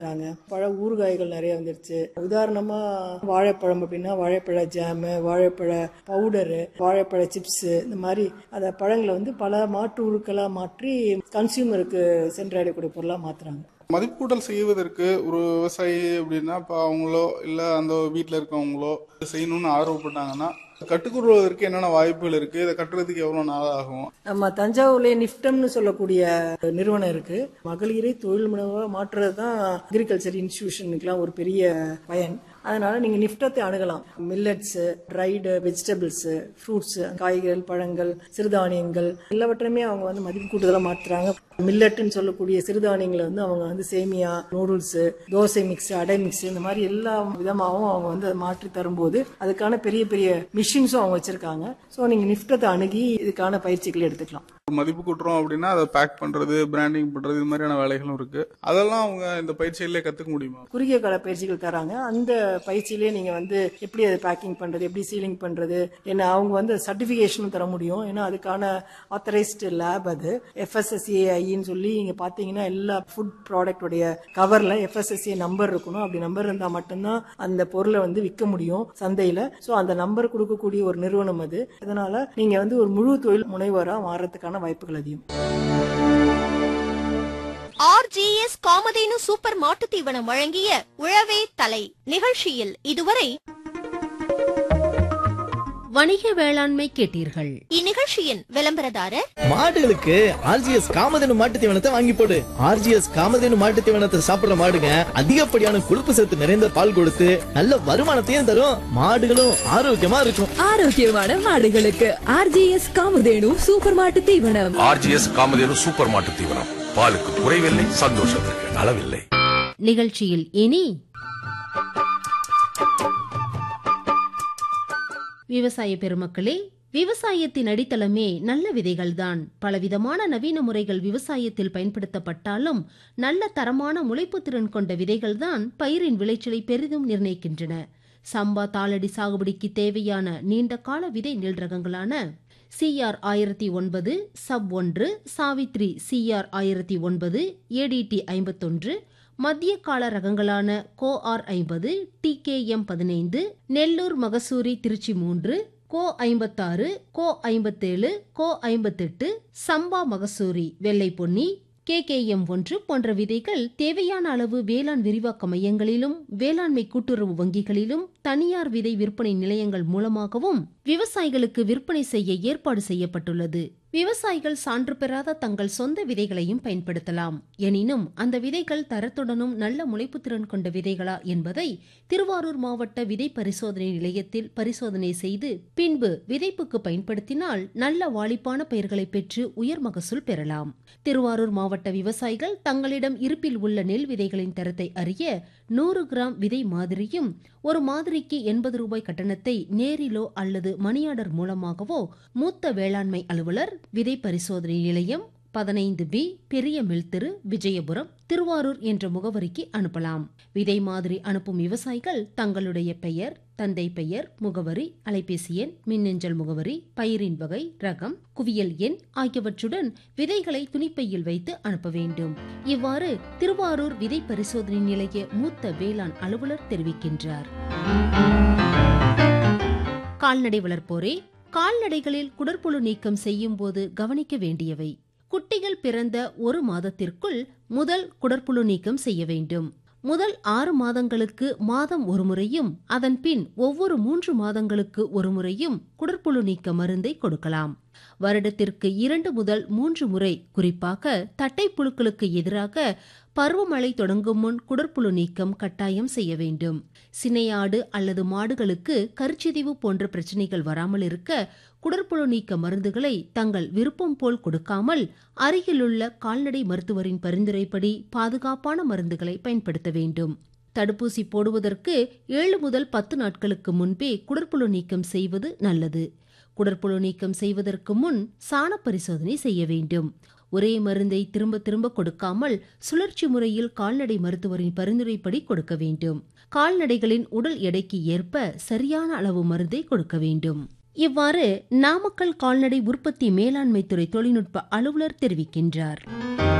றாங்க. பழ ஊறுகாய்கள் நிறைய வந்துருச்சு உதாரணமா வாழைப்பழம் அப்படின்னா வாழைப்பழ ஜாமு வாழைப்பழ பவுடரு வாழைப்பழ சிப்ஸ் இந்த மாதிரி அந்த பழங்களை வந்து பல மாற்று உருக்களா மாற்றி கன்சியூமருக்கு சென்றடையக்கூடிய பொருளா மாத்துறாங்க மதிப்பூட்டல் செய்வதற்கு ஒரு விவசாயி அப்படின்னா இப்போ அவங்களோ இல்லை அந்த வீட்டில் இருக்கவங்களோ செய்யணும்னு ஆர்வப்பட்டாங்கன்னா கற்றுக்கொள்வதற்கு என்னென்ன வாய்ப்புகள் இருக்கு இதை கட்டுறதுக்கு எவ்வளோ நாள் ஆகும் நம்ம தஞ்சாவூர்ல நிஃப்டம்னு சொல்லக்கூடிய நிறுவனம் இருக்கு மகளிரை தொழில் முனைவா மாற்றுறது தான் அக்ரிகல்ச்சர் இன்ஸ்டிடியூஷனுக்குலாம் ஒரு பெரிய பயன் அதனால நீங்க நிஃப்டத்தை அணுகலாம் மில்லட்ஸ் ட்ரைடு வெஜிடபிள்ஸ் ஃப்ரூட்ஸ் காய்கறிகள் பழங்கள் சிறுதானியங்கள் எல்லாவற்றையுமே அவங்க வந்து மதிப்பு கூட்டுதலாக மாற்றுறாங்க மில்லட்னு சொல்லக்கூடிய சிறுதானியங்களை வந்து அவங்க வந்து சேமியா noodles dosa mix adai mix இந்த மாதிரி எல்லா விதமாகவும் அவங்க வந்து அதை மாற்றி தரும்போது அதுக்கான பெரிய பெரிய மிஷின்ஸும் அவங்க வச்சிருக்காங்க ஸோ நீங்க நிஃப்டத்தை அணுகி இதுக்கான பயிற்சிகளை எடுத்துக்கலாம் மதிப்பு கூட்டுறோம் அப்படின்னா அதை பேக் பண்றது பிராண்டிங் பண்றது இது மாதிரியான வேலைகளும் இருக்கு அதெல்லாம் அவங்க இந்த பயிற்சியிலே கத்துக்க முடியுமா குறுகிய கால பயிற்சிகள் தராங்க அந்த பயிற்சியிலே நீங்க வந்து எப்படி அதை பேக்கிங் பண்றது எப்படி சீலிங் பண்றது ஏன்னா அவங்க வந்து சர்டிபிகேஷனும் தர முடியும் ஏன்னா அதுக்கான ஆத்தரைஸ்டு லேப் அது எஃப்எஸ்எஸ்ஏஐன்னு சொல்லி நீங்க பாத்தீங்கன்னா எல்லா ஃபுட் ப்ராடக்ட் உடைய கவர்ல எஃப்எஸ்எஸ்ஏ நம்பர் இருக்கணும் அப்படி நம்பர் இருந்தா மட்டும்தான் அந்த பொருளை வந்து விற்க முடியும் சந்தையில சோ அந்த நம்பர் கொடுக்கக்கூடிய ஒரு நிறுவனம் அது அதனால நீங்க வந்து ஒரு முழு தொழில் முனைவரா மாறதுக்கான வாய்ப்புகள் அதிகம் ஆர்ஜிஎஸ் காமதேனு சூப்பர் மாட்டுத் தீவனம் வழங்கிய உழவே தலை நிகழ்ச்சியில் இதுவரை வணிக வேளாண்மை கேட்டீர்கள் இந்நிகழ்ச்சியின் விளம்பரதாரர் மாடுகளுக்கு ஆர்ஜிஎஸ் காமதேனு மாட்டு தீவனத்தை வாங்கி போடு ஆர்ஜிஎஸ் காமதேனு மாட்டு தீவனத்தை சாப்பிடுற மாடுங்க அதிகப்படியான கொழுப்பு சத்து நிறைந்த பால் கொடுத்து நல்ல வருமானத்தையும் தரும் மாடுகளும் ஆரோக்கியமா இருக்கும் ஆரோக்கியமான மாடுகளுக்கு ஆர்ஜிஎஸ் காமதேனு சூப்பர் மாட்டு தீவனம் ஆர்ஜிஎஸ் காமதேனு சூப்பர் மாட்டு தீவனம் பாலுக்கு குறைவில்லை சந்தோஷத்திற்கு அளவில்லை நிகழ்ச்சியில் இனி விவசாய பெருமக்களே விவசாயத்தின் அடித்தளமே நல்ல விதைகள்தான் பலவிதமான நவீன முறைகள் விவசாயத்தில் பயன்படுத்தப்பட்டாலும் நல்ல தரமான முளைப்பு திறன் கொண்ட விதைகள்தான் பயிரின் விளைச்சலை பெரிதும் நிர்ணயிக்கின்றன சம்பா தாளடி சாகுபடிக்கு தேவையான நீண்ட கால விதை நெல் ரகங்களான சிஆர் ஆயிரத்தி ஒன்பது சப் ஒன்று சாவித்ரி சிஆர் ஆயிரத்தி ஒன்பது ஏடிடி ஐம்பத்தொன்று மத்திய கால ரகங்களான கோ ஆர் ஐம்பது டி கே எம் பதினைந்து நெல்லூர் மகசூரி திருச்சி மூன்று கோ ஐம்பத்தாறு கோ ஐம்பத்தேழு கோ ஐம்பத்தெட்டு சம்பா மகசூரி வெள்ளை பொன்னி கேகேஎம் ஒன்று போன்ற விதைகள் தேவையான அளவு வேளாண் விரிவாக்க மையங்களிலும் வேளாண்மை கூட்டுறவு வங்கிகளிலும் தனியார் விதை விற்பனை நிலையங்கள் மூலமாகவும் விவசாயிகளுக்கு விற்பனை செய்ய ஏற்பாடு செய்யப்பட்டுள்ளது விவசாயிகள் சான்று பெறாத தங்கள் சொந்த விதைகளையும் பயன்படுத்தலாம் எனினும் அந்த விதைகள் தரத்துடனும் நல்ல முளைப்புத்திறன் கொண்ட விதைகளா என்பதை திருவாரூர் மாவட்ட விதை பரிசோதனை நிலையத்தில் பரிசோதனை செய்து பின்பு விதைப்புக்கு பயன்படுத்தினால் நல்ல வாளிப்பான பயிர்களை பெற்று உயர் மகசூல் பெறலாம் திருவாரூர் மாவட்ட விவசாயிகள் தங்களிடம் இருப்பில் உள்ள நெல் விதைகளின் தரத்தை அறிய நூறு கிராம் விதை மாதிரியும் ஒரு மாதிரிக்கு எண்பது ரூபாய் கட்டணத்தை நேரிலோ அல்லது மணியாடர் மூலமாகவோ மூத்த வேளாண்மை அலுவலர் விதை பரிசோதனை நிலையம் பதினைந்து பி பெரிய மில்திரு விஜயபுரம் திருவாரூர் என்ற முகவரிக்கு அனுப்பலாம் விதை மாதிரி அனுப்பும் விவசாயிகள் தங்களுடைய பெயர் தந்தை பெயர் முகவரி அலைபேசி எண் மின்னஞ்சல் முகவரி பயிரின் வகை ரகம் குவியல் எண் ஆகியவற்றுடன் விதைகளை துணிப்பையில் வைத்து அனுப்ப வேண்டும் இவ்வாறு திருவாரூர் விதை பரிசோதனை நிலைய மூத்த வேளாண் அலுவலர் தெரிவிக்கின்றார் கால்நடை வளர்ப்போரே கால்நடைகளில் குடற்புழு நீக்கம் செய்யும் போது கவனிக்க வேண்டியவை குட்டிகள் பிறந்த ஒரு மாதத்திற்குள் முதல் குடற்புழு நீக்கம் செய்ய வேண்டும் முதல் ஆறு மாதங்களுக்கு மாதம் ஒரு முறையும் அதன் பின் ஒவ்வொரு மூன்று மாதங்களுக்கு ஒரு முறையும் குடற்புழு நீக்க மருந்தை கொடுக்கலாம் வருடத்திற்கு இரண்டு முதல் மூன்று முறை குறிப்பாக தட்டை புழுக்களுக்கு எதிராக பருவமழை தொடங்கும் முன் குடற்புழு நீக்கம் கட்டாயம் செய்ய வேண்டும் சினையாடு அல்லது மாடுகளுக்கு கருச்சிதைவு போன்ற பிரச்சனைகள் வராமல் இருக்க குடற்புழு நீக்க மருந்துகளை தங்கள் விருப்பம் போல் கொடுக்காமல் அருகிலுள்ள கால்நடை மருத்துவரின் பரிந்துரைப்படி பாதுகாப்பான மருந்துகளை பயன்படுத்த வேண்டும் தடுப்பூசி போடுவதற்கு ஏழு முதல் பத்து நாட்களுக்கு முன்பே குடற்புழு நீக்கம் செய்வது நல்லது குடற்புழு நீக்கம் செய்வதற்கு முன் சாண பரிசோதனை செய்ய வேண்டும் ஒரே மருந்தை திரும்ப திரும்ப கொடுக்காமல் சுழற்சி முறையில் கால்நடை மருத்துவரின் பரிந்துரைப்படி கொடுக்க வேண்டும் கால்நடைகளின் உடல் எடைக்கு ஏற்ப சரியான அளவு மருந்தை கொடுக்க வேண்டும் இவ்வாறு நாமக்கல் கால்நடை உற்பத்தி மேலாண்மை துறை தொழில்நுட்ப அலுவலர் தெரிவிக்கின்றார்